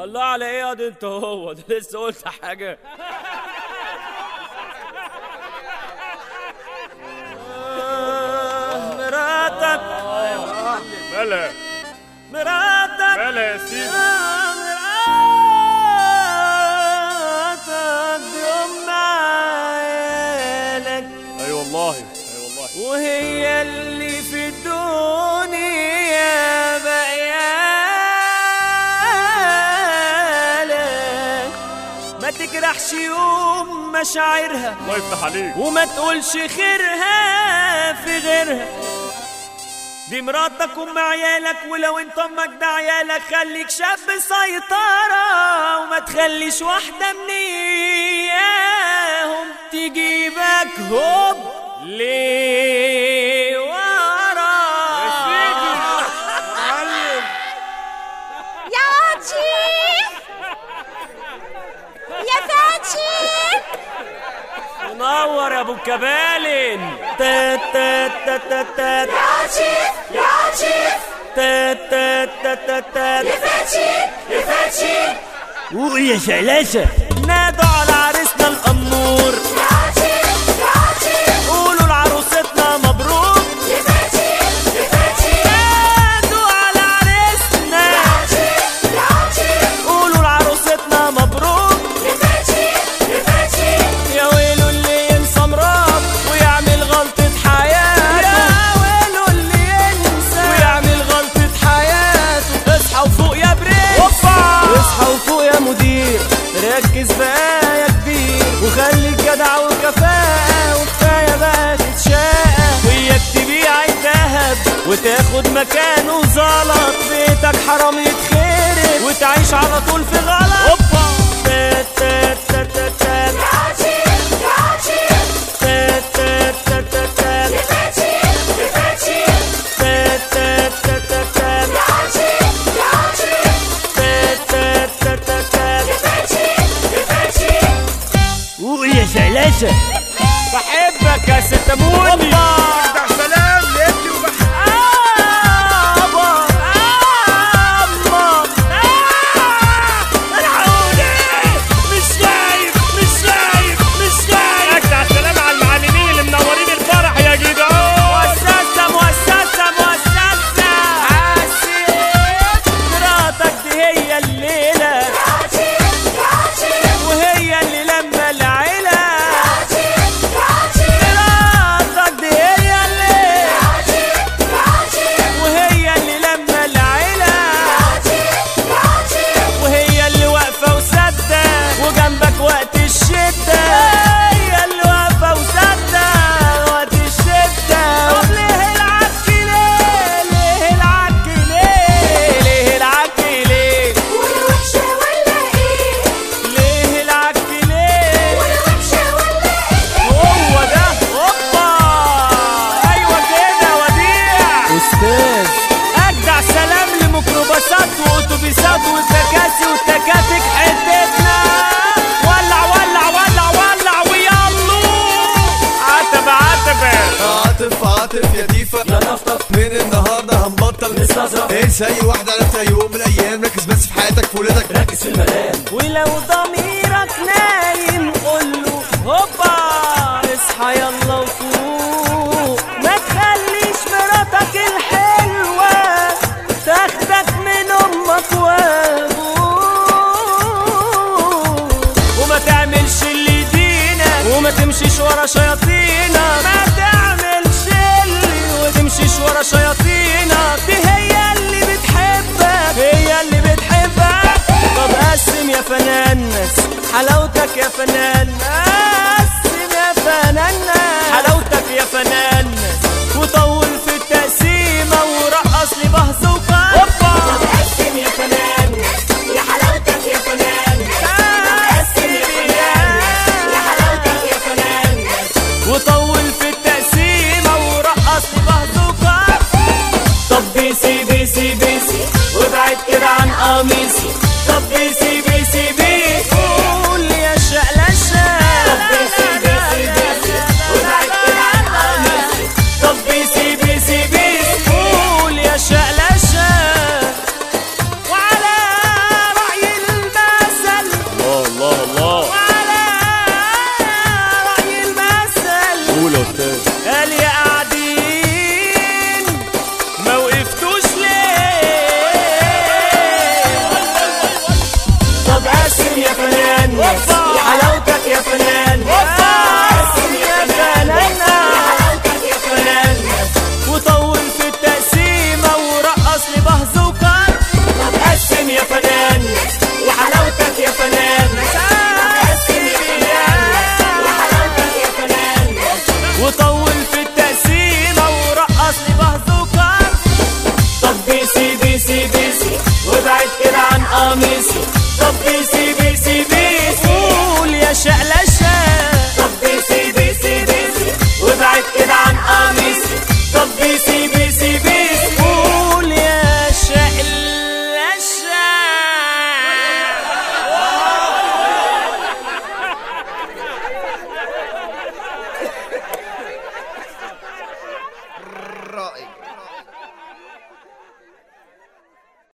الله على ايه يا دي انت هو ده لسه قلت حاجه آه، مراتك مالها مراتك مالها يا سيدي آه، مراتك دي ام عيالك اي والله اي والله وهي اللي في الدنيا بقيالك ما تجرحش يوم مشاعرها الله يفتح عليك وما تقولش خيرها في غيرها دي مراتك ام عيالك ولو انت امك ده عيالك خليك شاب سيطرة وما تخليش واحدة من اياهم تجيبك هوب ليه ورا يا سيدي معلم يا لطيف يا فاتن منور يا ابو الكبالن تات تات تات تات تات لطيف لطيف تات تات تات تات تات فاتن فاتن ويا شلاشة نادوا على عريسنا الأمور لطيف لطيف قولوا لعروستنا مبروك فاتن فاتن نادوا على عريسنا لطيف لطيف قولوا لعروستنا مبروك فاتن فاتن يا ويلو اللي ينسى مراد ويعمل غلطة حياته يا ويلو اللي ينسى ويعمل غلطة حياته اصحى وفوق يا برنس اصحى وفوق يا مدير ركز بقى يا كبير وخليك جدع وكفاءة وكفاية بقى تتشاقى وياك تبيع الذهب وتاخد مكانه زلط بيتك حرام يتخرب وتعيش على طول في غلط اوبا تات تات تات تات تات لطيف لطيف تات تات تات تات تات فاتن فاتن تات تات تات تات تات لطيف لطيف تات تات تات تات تات فاتن فاتن ويا شلاشة بحبك يا ست موني افتح سلام لابني وبحبك آبا أما العوني مش شايف مش شايف مش شايف اجدع سلام على المعلمين اللي منورين الفرح يا جدعان مؤسسة مؤسسة مؤسسة عسير مراتك دي هي الليلة لطيف لطيف وهي اللي لما العيلة لطيف لطيف مراتك دي هي الليلة لطيف لطيف وهي اللي لما العيلة وهي اللي واقفة وسادة وجنبك وقت الشدة هي اللي واقفة وسادة وقت الشدة طب ليه العك ليه ليه العك ليه ليه العك ليه والوحشة ولا ايه ليه العك ليه والوحشة ولا ايه هو ده هوبا ايوه كده وديع استاذ اجدع سلام لميكروباصات واتوبيسات وتكاسي وتكاتك حتتنا ولع ولع ولع ولع ويلا عتب عتب عاطف عاطف يا تيفا يا نفطف من النهارده هنبطل نستظرف. انسى اي واحده عرفتها يوم من الايام ركز بس في حياتك في ولادك ركز في المنام ولو ضميرك نايم قوله هوبا اصحى يلا وفوق ما تخليش مراتك الحلوة تاخدك من امك وابوك وما تعملش اللي يدينك وما تمشيش ورا شياطينك ما تعملش اللي وتمشيش ورا شياطينك دي هي اللي بتحبك هي اللي بتحبك طب قسم يا فنان حلاوتك يا فنان قسم يا فنان حلاوتك يا فنان وطول في التقسيمة ورقص لي بهزوكا قسم يا فنان يا حلاوتك يا فنان قسم يا فنان يا حلاوتك يا فنان وطول في التقسيمة ورقص لي بهزوكا طب بيسي بيسي بيسي وابعد كده عن قميصي طب بيسي بيسي بيسي قول يا شقلشة طب بيسي بيسي بيسي وابعد كده عن قميصي طب بيسي بيسي بيسي قول يا شقلشة وعلى رأي الناس